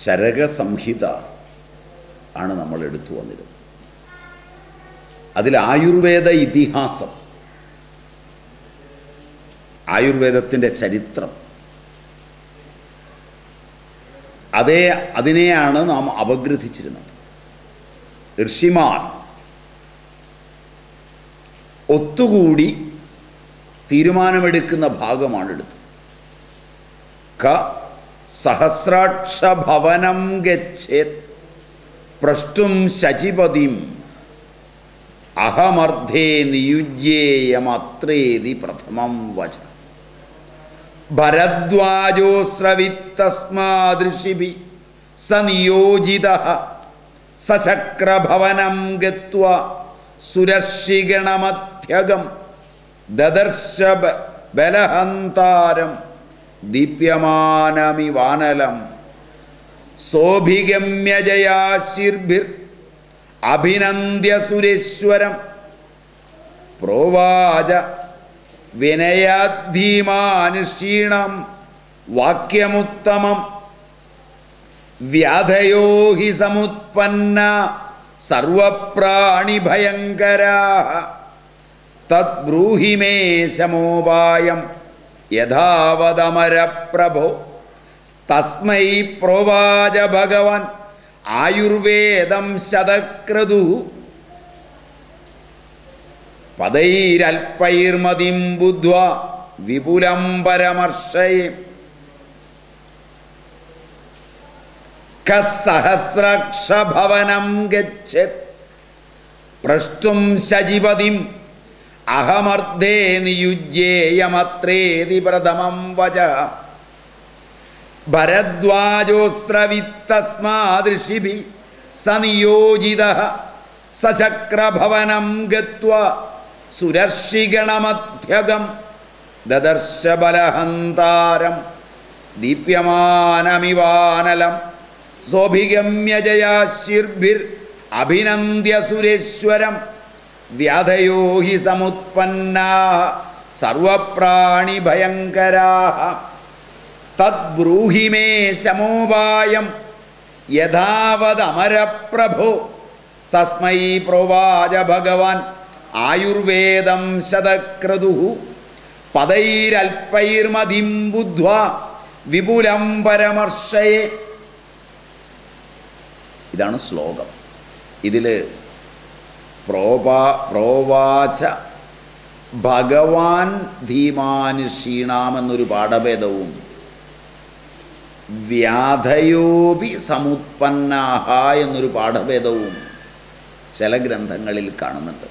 ചരകസംഹിത ആണ് നമ്മൾ എടുത്തു വന്നിരുന്നത് അതിൽ ആയുർവേദ ഇതിഹാസം ആയുർവേദത്തിൻ്റെ ചരിത്രം അതേ അതിനെയാണ് നാം അപഗ്രഥിച്ചിരുന്നത് ഋഷിമാർ ഒത്തുകൂടി തീരുമാനമെടുക്കുന്ന ഭാഗമാണ് എടുത്തത് ക സഹസ്രാക്ഷ ഭവനം ഗച്ഛേത് പ്രഷ്ടും ശചിപതിം അഹമർദ്ധേ നിയുജ്യേയമത്രേതി പ്രഥമം വച ഭരദ്വാജോസ്രവിത്തസ്മാദൃഷിഭി സ നിയോജിത സശക്രഭവനം ഗത്വ സുരർഷിഗണമധ്യകം ദദർശ ബ- ബലഹന്താരം ദീപ്യമാനമിവാനലം സോഭിഗമ്യജയാശിർഭിർ അഭിനന്ദ്യ സുരേശ്വരം പ്രോവാച വിനയാധീമാനുഷീണം വാക്യമുത്തമം വ്യാധയോ ഹി സമുത്പന്ന സർവപ്രാണിഭയങ്കരാ തദ്ബ്രൂഹി മേ ശമോപായം യഥാവതമരപ്രഭോ തസ്മൈ പ്രോവാച ഭഗവാൻ ആയുർവേദം ശതക്രതു പദൈരൽപ്പൈർമതിം ബുദ്ധ്വ വിപുലം പരമർഷയെ കസഹസ്രക്ഷഭവനം ഗച്ഛത് പ്രഷ്ടും ശചിപതിം അഹമർദ്ധേ നിയുജ്യേയമത്രേതി പ്രഥമം വച ഭരദ്വാജോസ്രവിത്തസ്മാദൃഷിഭി സനിയോജിത സശക്രഭവനം ഗത്വ സുരർഷിഗണമധ്യകം ദദർശ ബലഹന്താരം ദീപ്യമാനമിവാനലം സോഭിഗമ്യജയാശിർഭിർ അഭിനന്ദ്യ സുരേശ്വരം വ്യാധയോ ഹി സമുത്പന്നാ സർവപ്രാണിഭയങ്കരാ തദ്ബ്രൂഹി മേ ശമോപായം യഥാവതമരപ്രഭോ തസ്മൈ പ്രോവാച ഭഗവാൻ ആയുർവേദം ശതക്രതു പദൈരൽപ്പൈർമതിം ബുദ്ധ്വ വിപുലം പരമർഷയെ ഇതാണ് ശ്ലോകം ഇതിൽ പ്രോപാ പ്രോവാച ഭഗവാൻ ധീമാനുഷീണാമെന്നൊരു പാഠഭേദവും വ്യാധയോപി സമുത്പന്നാഹ എന്നൊരു പാഠഭേദവും ചില ഗ്രന്ഥങ്ങളിൽ കാണുന്നുണ്ട്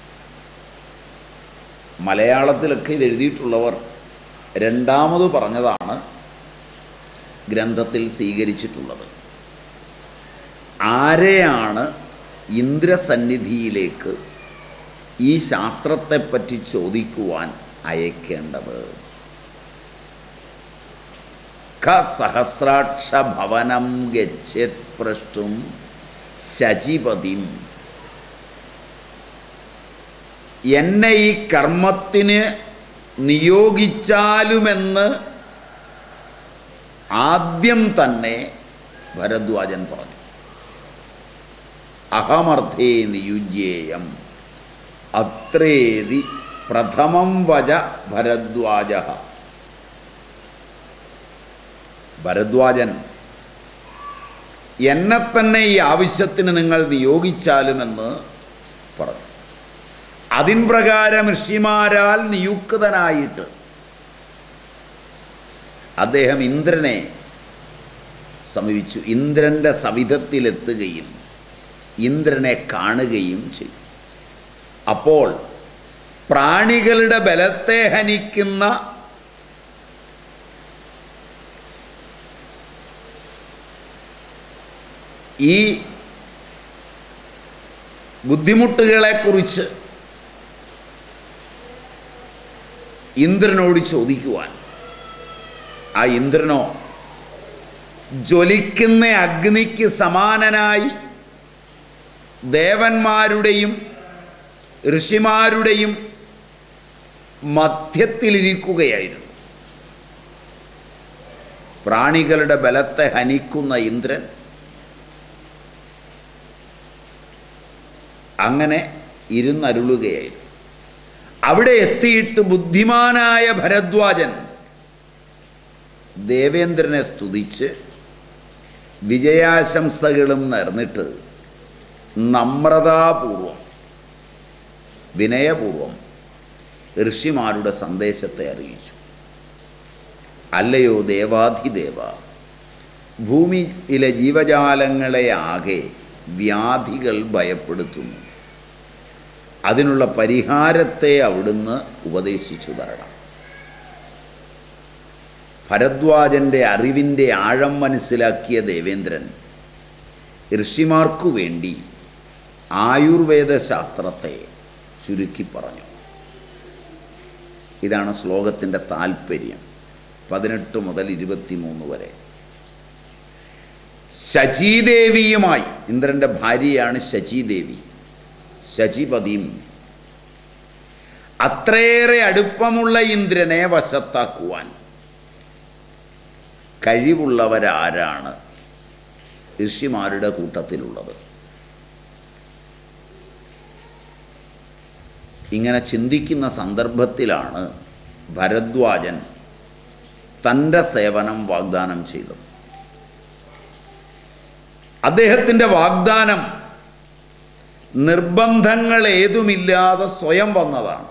മലയാളത്തിലൊക്കെ ഇത് എഴുതിയിട്ടുള്ളവർ രണ്ടാമത് പറഞ്ഞതാണ് ഗ്രന്ഥത്തിൽ സ്വീകരിച്ചിട്ടുള്ളത് ആരെയാണ് ഇന്ദ്രസന്നിധിയിലേക്ക് ഈ ശാസ്ത്രത്തെപ്പറ്റി ചോദിക്കുവാൻ അയക്കേണ്ടത് ക സഹസ്രാക്ഷ ഭവനം ഗച്ഛത് പ്രഷ്ടും ശചിപതിം എന്നെ ഈ കർമ്മത്തിന് നിയോഗിച്ചാലുമെന്ന് ആദ്യം തന്നെ ഭരദ്വാജൻ പറഞ്ഞു അഹമർത്ഥേ നിയുജ്യേയം അത്രേതി പ്രഥമം വച ഭരദ്വാജ ഭരദ്വാജൻ എന്നെ തന്നെ ഈ ആവശ്യത്തിന് നിങ്ങൾ നിയോഗിച്ചാലുമെന്ന് പറഞ്ഞു അതിൻ പ്രകാരം ഋഷിമാരാൽ നിയുക്തനായിട്ട് അദ്ദേഹം ഇന്ദ്രനെ സമീപിച്ചു ഇന്ദ്രൻ്റെ സവിധത്തിലെത്തുകയും ഇന്ദ്രനെ കാണുകയും ചെയ്തു അപ്പോൾ പ്രാണികളുടെ ബലത്തെ ഹനിക്കുന്ന ഈ ബുദ്ധിമുട്ടുകളെക്കുറിച്ച് ഇന്ദ്രനോട് ചോദിക്കുവാൻ ആ ഇന്ദ്രനോ ജ്വലിക്കുന്ന അഗ്നിക്ക് സമാനനായി ദേവന്മാരുടെയും ഋഷിമാരുടെയും മധ്യത്തിലിരിക്കുകയായിരുന്നു പ്രാണികളുടെ ബലത്തെ ഹനിക്കുന്ന ഇന്ദ്രൻ അങ്ങനെ ഇരുന്നരുളുകയായിരുന്നു അവിടെ എത്തിയിട്ട് ബുദ്ധിമാനായ ഭരദ്വാജൻ ദേവേന്ദ്രനെ സ്തുതിച്ച് വിജയാശംസകളും നേർന്നിട്ട് നമ്രതാപൂർവം വിനയപൂർവം ഋഷിമാരുടെ സന്ദേശത്തെ അറിയിച്ചു അല്ലയോ ദേവാധിദേവ ഭൂമിയിലെ ജീവജാലങ്ങളെ ആകെ വ്യാധികൾ ഭയപ്പെടുത്തുന്നു അതിനുള്ള പരിഹാരത്തെ അവിടുന്ന് ഉപദേശിച്ചു തരണം ഭരദ്വാജൻ്റെ അറിവിൻ്റെ ആഴം മനസ്സിലാക്കിയ ദേവേന്ദ്രൻ ഋഷിമാർക്കു വേണ്ടി ആയുർവേദ ശാസ്ത്രത്തെ ചുരുക്കി പറഞ്ഞു ഇതാണ് ശ്ലോകത്തിൻ്റെ താല്പര്യം പതിനെട്ട് മുതൽ ഇരുപത്തിമൂന്ന് വരെ ശചീദേവിയുമായി ഇന്ദ്രൻ്റെ ഭാര്യയാണ് ശചീദേവി ശചിപതിയും അത്രയേറെ അടുപ്പമുള്ള ഇന്ദ്രനെ വശത്താക്കുവാൻ കഴിവുള്ളവരാരാണ് ഋഷിമാരുടെ കൂട്ടത്തിലുള്ളത് ഇങ്ങനെ ചിന്തിക്കുന്ന സന്ദർഭത്തിലാണ് ഭരദ്വാജൻ തൻ്റെ സേവനം വാഗ്ദാനം ചെയ്തത് അദ്ദേഹത്തിൻ്റെ വാഗ്ദാനം നിർബന്ധങ്ങൾ ഏതുമില്ലാതെ സ്വയം വന്നതാണ്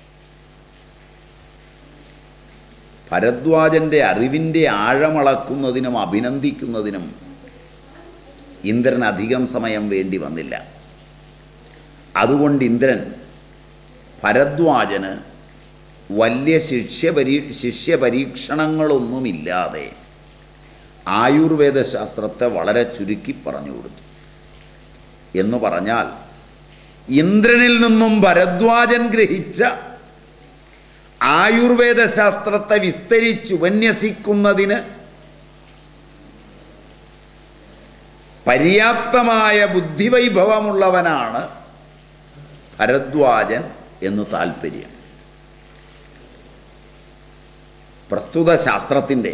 ഭരദ്വാജൻ്റെ അറിവിൻ്റെ ആഴമളക്കുന്നതിനും അഭിനന്ദിക്കുന്നതിനും ഇന്ദ്രൻ അധികം സമയം വേണ്ടി വന്നില്ല അതുകൊണ്ട് ഇന്ദ്രൻ ഭരദ്വാജന് വലിയ ശിഷ്യപരീ ശിഷ്യപരീക്ഷണങ്ങളൊന്നുമില്ലാതെ ആയുർവേദ ശാസ്ത്രത്തെ വളരെ ചുരുക്കി പറഞ്ഞു കൊടുത്തു എന്ന് പറഞ്ഞാൽ ഇന്ദ്രനിൽ നിന്നും ഭരദ്വാജൻ ഗ്രഹിച്ച ആയുർവേദ ശാസ്ത്രത്തെ വിസ്തരിച്ചുപന്യസിക്കുന്നതിന് പര്യാപ്തമായ ബുദ്ധിവൈഭവമുള്ളവനാണ് ഭരദ്വാജൻ എന്ന് താല്പര്യം പ്രസ്തുത ശാസ്ത്രത്തിൻ്റെ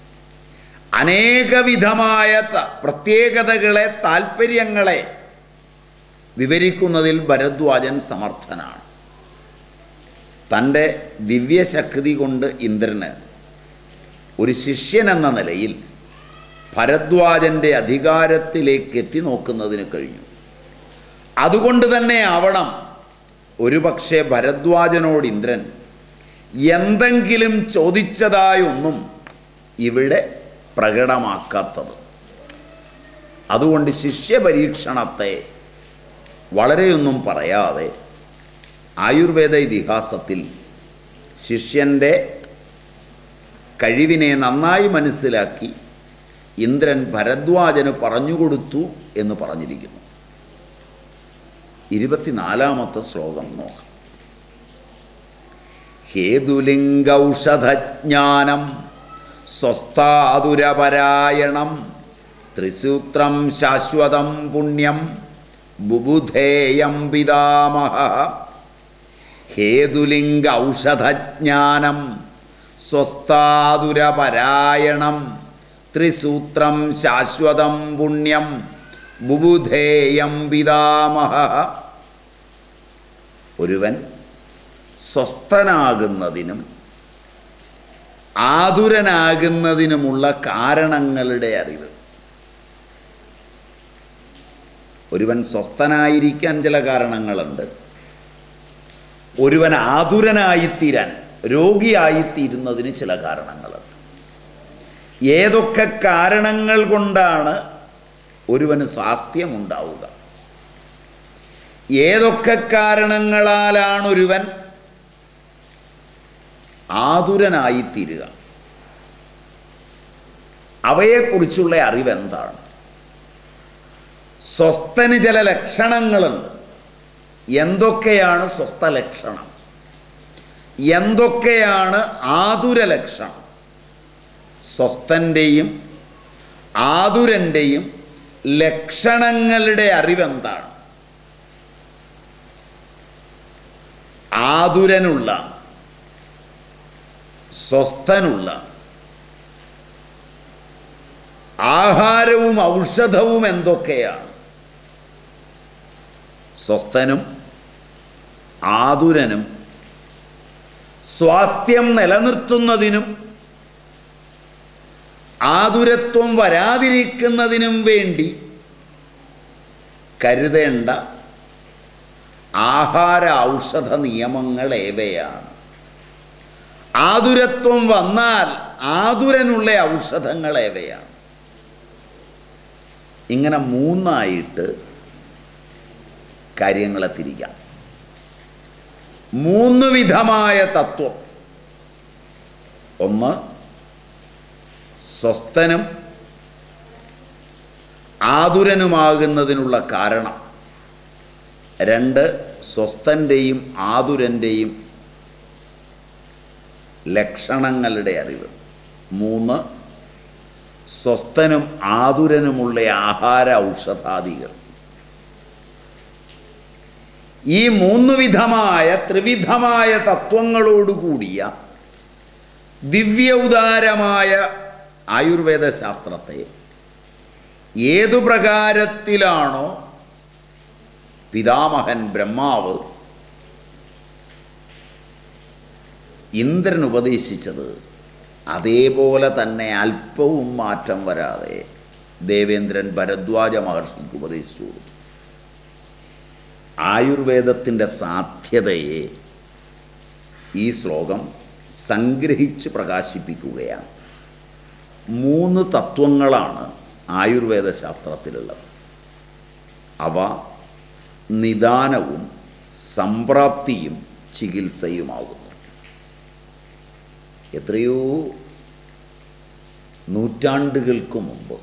അനേകവിധമായ ത- പ്രത്യേകതകളെ താല്പര്യങ്ങളെ വിവരിക്കുന്നതിൽ ഭരദ്വാജൻ സമർത്ഥനാണ് തൻ്റെ ദിവ്യശക്തി കൊണ്ട് ഇന്ദ്രന് ഒരു ശിഷ്യൻ എന്ന നിലയിൽ ഭരദ്വാജൻ്റെ അധികാരത്തിലേക്ക് എത്തി നോക്കുന്നതിന് കഴിഞ്ഞു അതുകൊണ്ട് തന്നെ ആവണം ഒരുപക്ഷെ ഭരദ്വാജനോട് ഇന്ദ്രൻ എന്തെങ്കിലും ചോദിച്ചതായൊന്നും ഇവിടെ പ്രകടമാക്കാത്തത് അതുകൊണ്ട് ശിഷ്യപരീക്ഷണത്തെ വളരെയൊന്നും പറയാതെ ആയുർവേദ ഇതിഹാസത്തിൽ ശിഷ്യൻ്റെ കഴിവിനെ നന്നായി മനസ്സിലാക്കി ഇന്ദ്രൻ ഭരദ്വാജന് പറഞ്ഞുകൊടുത്തു എന്ന് പറഞ്ഞിരിക്കുന്നു ഇരുപത്തിനാലാമത്തെ ശ്ലോകം നോക്കാം ഹേതുലിംഗൌഷധജ്ഞാനം സ്വസ്ഥാതുരപരായണം ത്രിസൂത്രം ശാശ്വതം പുണ്യം ബുബുധേയം പിതാമഹ ഹേതുലിംഗ ഔഷധജ്ഞാനം സ്വസ്ഥാതുരപരായണം ത്രിസൂത്രം ശാശ്വതം പുണ്യം ബുബുധേയം പിതാമഹ ഒരുവൻ സ്വസ്ഥനാകുന്നതിനും ആതുരനാകുന്നതിനുമുള്ള കാരണങ്ങളുടെ അറിവ് ഒരുവൻ സ്വസ്ഥനായിരിക്കാൻ ചില കാരണങ്ങളുണ്ട് ഒരുവൻ ആതുരനായിത്തീരാൻ രോഗിയായിത്തീരുന്നതിന് ചില കാരണങ്ങളുണ്ട് ഏതൊക്കെ കാരണങ്ങൾ കൊണ്ടാണ് ഒരുവന് സ്വാസ്ഥ്യമുണ്ടാവുക ഏതൊക്കെ കാരണങ്ങളാലാണ് ഒരുവൻ ആതുരനായിത്തീരുക അവയെക്കുറിച്ചുള്ള അറിവെന്താണ് സ്വസ്ഥന് ചില ലക്ഷണങ്ങളുണ്ട് എന്തൊക്കെയാണ് സ്വസ്ഥ ലക്ഷണം എന്തൊക്കെയാണ് ആതുര ലക്ഷണം സ്വസ്ഥൻ്റെയും ആതുരൻ്റെയും ലക്ഷണങ്ങളുടെ അറിവെന്താണ് ആതുരനുള്ള സ്വസ്ഥനുള്ള ആഹാരവും ഔഷധവും എന്തൊക്കെയാണ് സ്വസ്ഥനും ആതുരനും സ്വാസ്ഥ്യം നിലനിർത്തുന്നതിനും ആതുരത്വം വരാതിരിക്കുന്നതിനും വേണ്ടി കരുതേണ്ട ആഹാര ഔഷധ നിയമങ്ങൾ ഏവയാണ് ആതുരത്വം വന്നാൽ ആതുരനുള്ള ഔഷധങ്ങൾ ഏവയാണ് ഇങ്ങനെ മൂന്നായിട്ട് കാര്യങ്ങളെ തിരിക്കാം മൂന്ന് വിധമായ തത്വം ഒന്ന് സ്വസ്ഥനും ആതുരനുമാകുന്നതിനുള്ള കാരണം രണ്ട് സ്വസ്ഥൻ്റെയും ആതുരൻ്റെയും ലക്ഷണങ്ങളുടെ അറിവ് മൂന്ന് സ്വസ്ഥനും ആതുരനുമുള്ള ആഹാര ഔഷധാദികൾ ഈ മൂന്ന് വിധമായ ത്രിവിധമായ തത്വങ്ങളോടുകൂടിയ ദിവ്യ ഉദാരമായ ആയുർവേദ ശാസ്ത്രത്തെ ഏതു പ്രകാരത്തിലാണോ പിതാമഹൻ ബ്രഹ്മാവ് ഇന്ദ്രൻ ഉപദേശിച്ചത് അതേപോലെ തന്നെ അല്പവും മാറ്റം വരാതെ ദേവേന്ദ്രൻ ഭരദ്വാജ മഹർഷിക്ക് ഉപദേശിച്ചു കൊടുത്തു ആയുർവേദത്തിൻ്റെ സാധ്യതയെ ഈ ശ്ലോകം സംഗ്രഹിച്ച് പ്രകാശിപ്പിക്കുകയാണ് മൂന്ന് തത്വങ്ങളാണ് ആയുർവേദ ശാസ്ത്രത്തിലുള്ളത് അവ നിദാനവും സംപ്രാപ്തിയും ചികിത്സയുമാകുന്നു എത്രയോ നൂറ്റാണ്ടുകൾക്ക് മുമ്പ്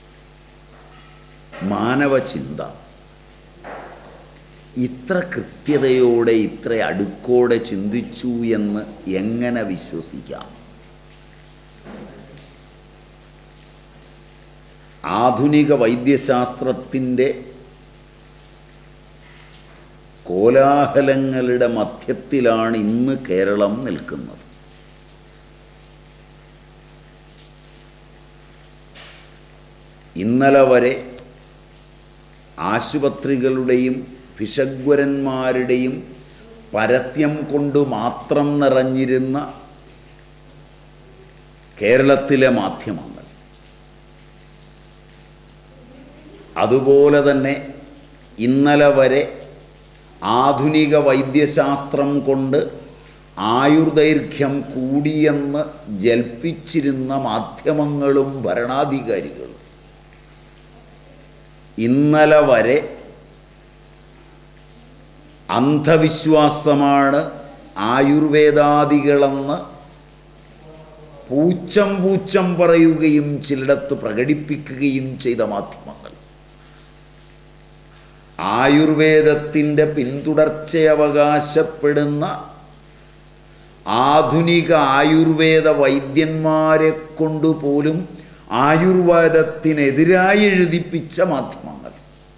മാനവചിന്ത ഇത്ര കൃത്യതയോടെ ഇത്ര അടുക്കോടെ ചിന്തിച്ചു എന്ന് എങ്ങനെ വിശ്വസിക്കാം ആധുനിക വൈദ്യശാസ്ത്രത്തിൻ്റെ കോലാഹലങ്ങളുടെ മധ്യത്തിലാണ് ഇന്ന് കേരളം നിൽക്കുന്നത് ഇന്നലെ വരെ ആശുപത്രികളുടെയും ഭിഷഗ്വരന്മാരുടെയും പരസ്യം കൊണ്ട് മാത്രം നിറഞ്ഞിരുന്ന കേരളത്തിലെ മാധ്യമങ്ങൾ അതുപോലെ തന്നെ ഇന്നലെ വരെ ആധുനിക വൈദ്യശാസ്ത്രം കൊണ്ട് ആയുർദൈർഘ്യം കൂടിയെന്ന് ജൽപ്പിച്ചിരുന്ന മാധ്യമങ്ങളും ഭരണാധികാരികളും ഇന്നലെ വരെ അന്ധവിശ്വാസമാണ് ആയുർവേദാദികളെന്ന് പൂച്ചം പൂച്ചം പറയുകയും ചിലയിടത്ത് പ്രകടിപ്പിക്കുകയും ചെയ്ത മാധ്യമങ്ങൾ ആയുർവേദത്തിൻ്റെ പിന്തുടർച്ച അവകാശപ്പെടുന്ന ആധുനിക ആയുർവേദ വൈദ്യന്മാരെ കൊണ്ടുപോലും ആയുർവേദത്തിനെതിരായി എഴുതിപ്പിച്ച മാധ്യമങ്ങൾ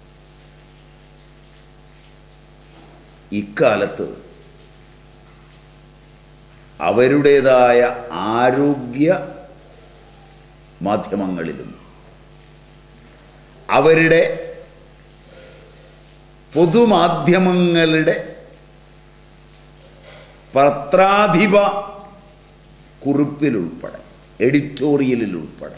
ഇക്കാലത്ത് അവരുടേതായ ആരോഗ്യ മാധ്യമങ്ങളിലും അവരുടെ പൊതുമാധ്യമങ്ങളുടെ പത്രാധിപ കുറിപ്പിലുൾപ്പെടെ എഡിറ്റോറിയലിലുൾപ്പെടെ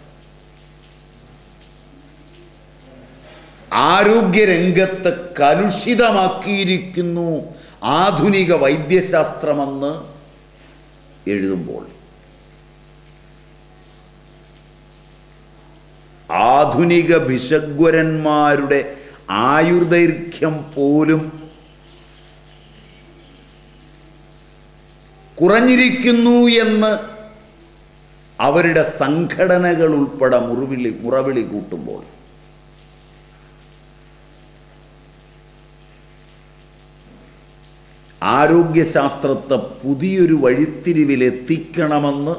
ആരോഗ്യരംഗത്ത് കലുഷിതമാക്കിയിരിക്കുന്നു ആധുനിക വൈദ്യശാസ്ത്രമെന്ന് എഴുതുമ്പോൾ ആധുനിക ഭിഷഗ്വരന്മാരുടെ ആയുർദൈർഘ്യം പോലും കുറഞ്ഞിരിക്കുന്നു എന്ന് അവരുടെ സംഘടനകൾ ഉൾപ്പെടെ മുറിവിളി മുറവിളി കൂട്ടുമ്പോൾ ആരോഗ്യശാസ്ത്രത്തെ പുതിയൊരു വഴിത്തിരിവിലെത്തിക്കണമെന്ന്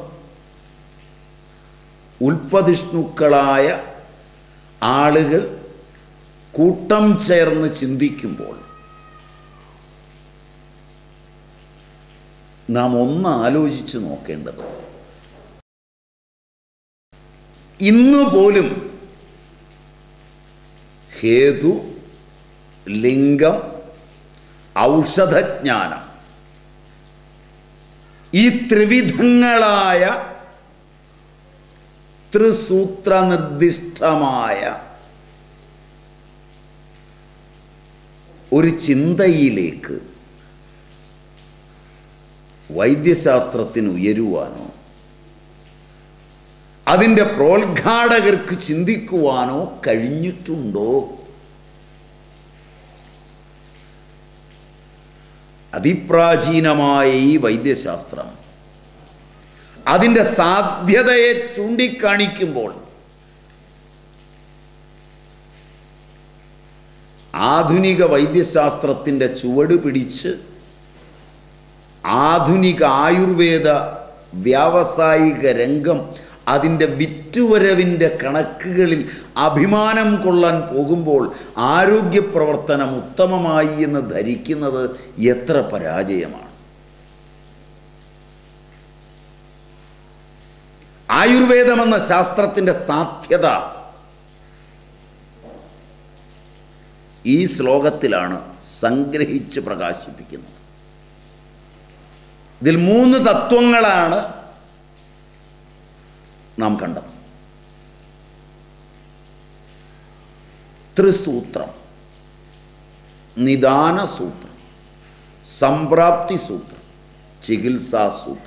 ഉൽപ്പതിഷ്ണുക്കളായ ആളുകൾ കൂട്ടം ചേർന്ന് ചിന്തിക്കുമ്പോൾ നാം ഒന്ന് ആലോചിച്ച് നോക്കേണ്ടത് ഇന്ന് പോലും ഹേതു ലിംഗം ഔഷധജ്ഞാനം ഈ ത്രിവിധങ്ങളായ ത്രിസൂത്ര നിർദ്ദിഷ്ടമായ ഒരു ചിന്തയിലേക്ക് വൈദ്യശാസ്ത്രത്തിന് ഉയരുവാനോ അതിൻ്റെ പ്രോത്ഘാടകർക്ക് ചിന്തിക്കുവാനോ കഴിഞ്ഞിട്ടുണ്ടോ അതിപ്രാചീനമായ ഈ വൈദ്യശാസ്ത്രം അതിൻ്റെ സാധ്യതയെ ചൂണ്ടിക്കാണിക്കുമ്പോൾ ആധുനിക വൈദ്യശാസ്ത്രത്തിൻ്റെ ചുവട് പിടിച്ച് ആധുനിക ആയുർവേദ വ്യാവസായിക രംഗം അതിൻ്റെ വിറ്റുവരവിൻ്റെ കണക്കുകളിൽ അഭിമാനം കൊള്ളാൻ പോകുമ്പോൾ ആരോഗ്യ പ്രവർത്തനം ഉത്തമമായി എന്ന് ധരിക്കുന്നത് എത്ര പരാജയമാണ് ആയുർവേദമെന്ന ശാസ്ത്രത്തിൻ്റെ സാധ്യത ഈ ശ്ലോകത്തിലാണ് സംഗ്രഹിച്ച് പ്രകാശിപ്പിക്കുന്നത് ഇതിൽ മൂന്ന് തത്വങ്ങളാണ് നാം കണ്ടത് ത്രിസൂത്രം നിദാന സൂത്രം സംപ്രാപ്തി സൂത്രം ചികിത്സാസൂത്രം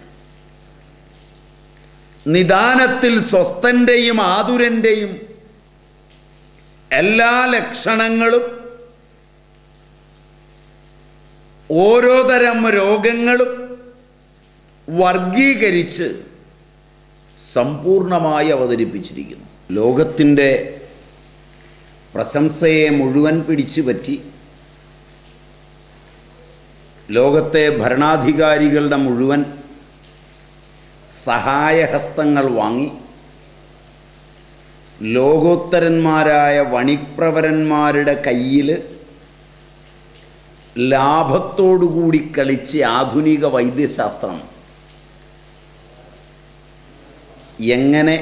നിദാനത്തിൽ സ്വസ്ഥൻ്റെയും ആതുരൻ്റെയും എല്ലാ ലക്ഷണങ്ങളും ഓരോ തരം രോഗങ്ങളും വർഗീകരിച്ച് സമ്പൂർണമായി അവതരിപ്പിച്ചിരിക്കുന്നു ലോകത്തിൻ്റെ പ്രശംസയെ മുഴുവൻ പിടിച്ചു പറ്റി ലോകത്തെ ഭരണാധികാരികളുടെ മുഴുവൻ സഹായഹസ്തങ്ങൾ വാങ്ങി ലോകോത്തരന്മാരായ വണിപ്രവരന്മാരുടെ കയ്യിൽ ലാഭത്തോടുകൂടി കളിച്ച് ആധുനിക വൈദ്യശാസ്ത്രം എങ്ങനെ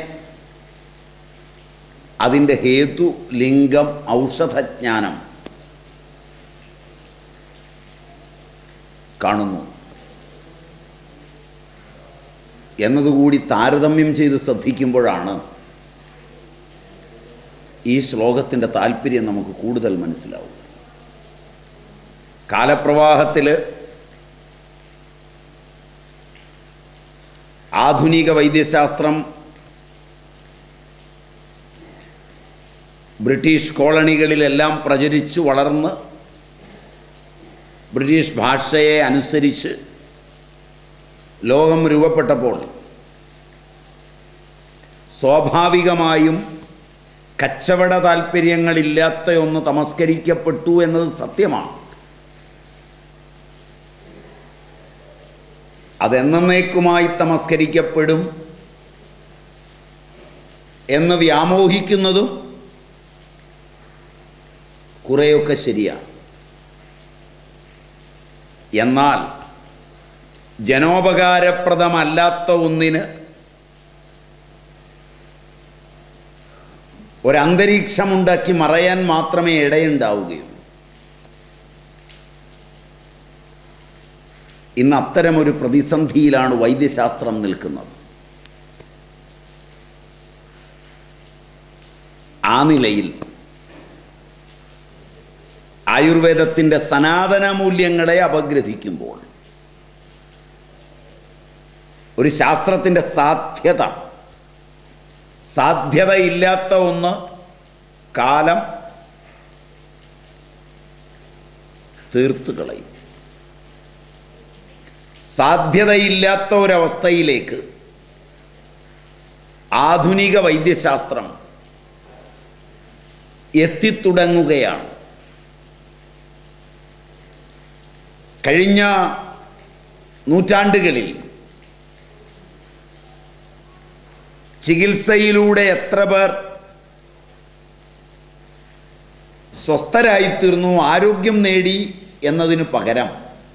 അതിൻ്റെ ഹേതു ലിംഗം ഔഷധജ്ഞാനം കാണുന്നു എന്നതുകൂടി താരതമ്യം ചെയ്ത് ശ്രദ്ധിക്കുമ്പോഴാണ് ഈ ശ്ലോകത്തിൻ്റെ താല്പര്യം നമുക്ക് കൂടുതൽ മനസ്സിലാവും കാലപ്രവാഹത്തിൽ ആധുനിക വൈദ്യശാസ്ത്രം ബ്രിട്ടീഷ് കോളനികളിലെല്ലാം പ്രചരിച്ചു വളർന്ന് ബ്രിട്ടീഷ് ഭാഷയെ അനുസരിച്ച് ലോകം രൂപപ്പെട്ടപ്പോൾ സ്വാഭാവികമായും കച്ചവട താല്പര്യങ്ങളില്ലാത്ത ഒന്ന് തമസ്കരിക്കപ്പെട്ടു എന്നത് സത്യമാണ് അതെന്നേക്കുമായി തമസ്കരിക്കപ്പെടും എന്ന് വ്യാമോഹിക്കുന്നതും കുറേയൊക്കെ ശരിയാണ് എന്നാൽ ജനോപകാരപ്രദമല്ലാത്ത ഒന്നിന് ഒരന്തരീക്ഷമുണ്ടാക്കി മറയാൻ മാത്രമേ ഇടയുണ്ടാവുകയുള്ളൂ ഇന്ന് അത്തരമൊരു പ്രതിസന്ധിയിലാണ് വൈദ്യശാസ്ത്രം നിൽക്കുന്നത് ആ നിലയിൽ ആയുർവേദത്തിൻ്റെ സനാതന മൂല്യങ്ങളെ അപഗ്രഥിക്കുമ്പോൾ ഒരു ശാസ്ത്രത്തിൻ്റെ സാധ്യത സാധ്യതയില്ലാത്ത ഒന്ന് കാലം തീർത്തു കളയും സാധ്യതയില്ലാത്ത ഒരവസ്ഥയിലേക്ക് ആധുനിക വൈദ്യശാസ്ത്രം എത്തിത്തുടങ്ങുകയാണ് കഴിഞ്ഞ നൂറ്റാണ്ടുകളിൽ ചികിത്സയിലൂടെ എത്ര പേർ സ്വസ്ഥരായിത്തീർന്നു ആരോഗ്യം നേടി എന്നതിനു പകരം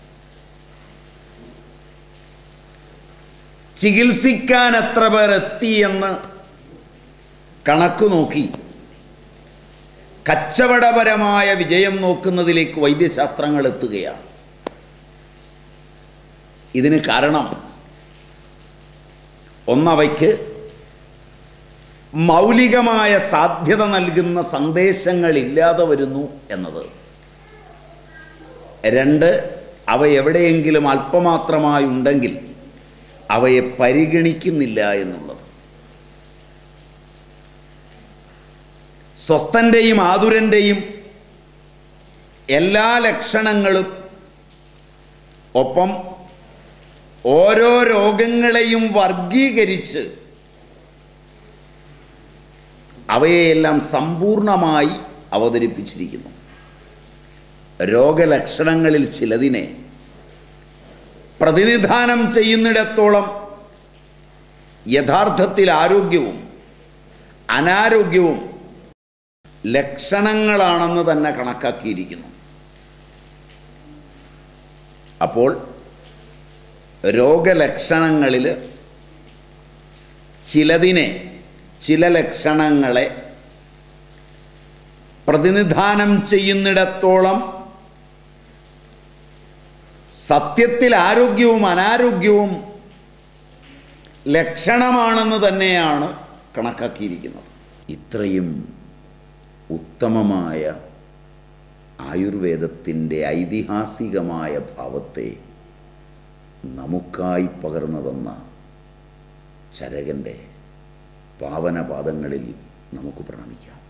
ചികിത്സിക്കാൻ എത്ര പേർ എത്തി എന്ന് കണക്ക് നോക്കി കച്ചവടപരമായ വിജയം നോക്കുന്നതിലേക്ക് വൈദ്യശാസ്ത്രങ്ങൾ എത്തുകയാണ് ഇതിന് കാരണം ഒന്നവയ്ക്ക് മൗലികമായ സാധ്യത നൽകുന്ന സന്ദേശങ്ങൾ ഇല്ലാതെ വരുന്നു എന്നത് രണ്ട് അവ എവിടെയെങ്കിലും അല്പമാത്രമായി ഉണ്ടെങ്കിൽ അവയെ പരിഗണിക്കുന്നില്ല എന്നുള്ളത് സ്വസ്ഥൻ്റെയും ആതുരൻ്റെയും എല്ലാ ലക്ഷണങ്ങളും ഒപ്പം ഓരോ രോഗങ്ങളെയും വർഗീകരിച്ച് അവയെല്ലാം സമ്പൂർണമായി അവതരിപ്പിച്ചിരിക്കുന്നു രോഗലക്ഷണങ്ങളിൽ ചിലതിനെ പ്രതിനിധാനം ചെയ്യുന്നിടത്തോളം യഥാർത്ഥത്തിൽ ആരോഗ്യവും അനാരോഗ്യവും ലക്ഷണങ്ങളാണെന്ന് തന്നെ കണക്കാക്കിയിരിക്കുന്നു അപ്പോൾ രോഗലക്ഷണങ്ങളിൽ ചിലതിനെ ചില ലക്ഷണങ്ങളെ പ്രതിനിധാനം ചെയ്യുന്നിടത്തോളം സത്യത്തിൽ ആരോഗ്യവും അനാരോഗ്യവും ലക്ഷണമാണെന്ന് തന്നെയാണ് കണക്കാക്കിയിരിക്കുന്നത് ഇത്രയും ഉത്തമമായ ആയുർവേദത്തിൻ്റെ ഐതിഹാസികമായ ഭാവത്തെ നമുക്കായി പകർന്നു തന്ന ചരകൻ്റെ പാവനപാദങ്ങളിൽ നമുക്ക് പ്രണമിക്കാം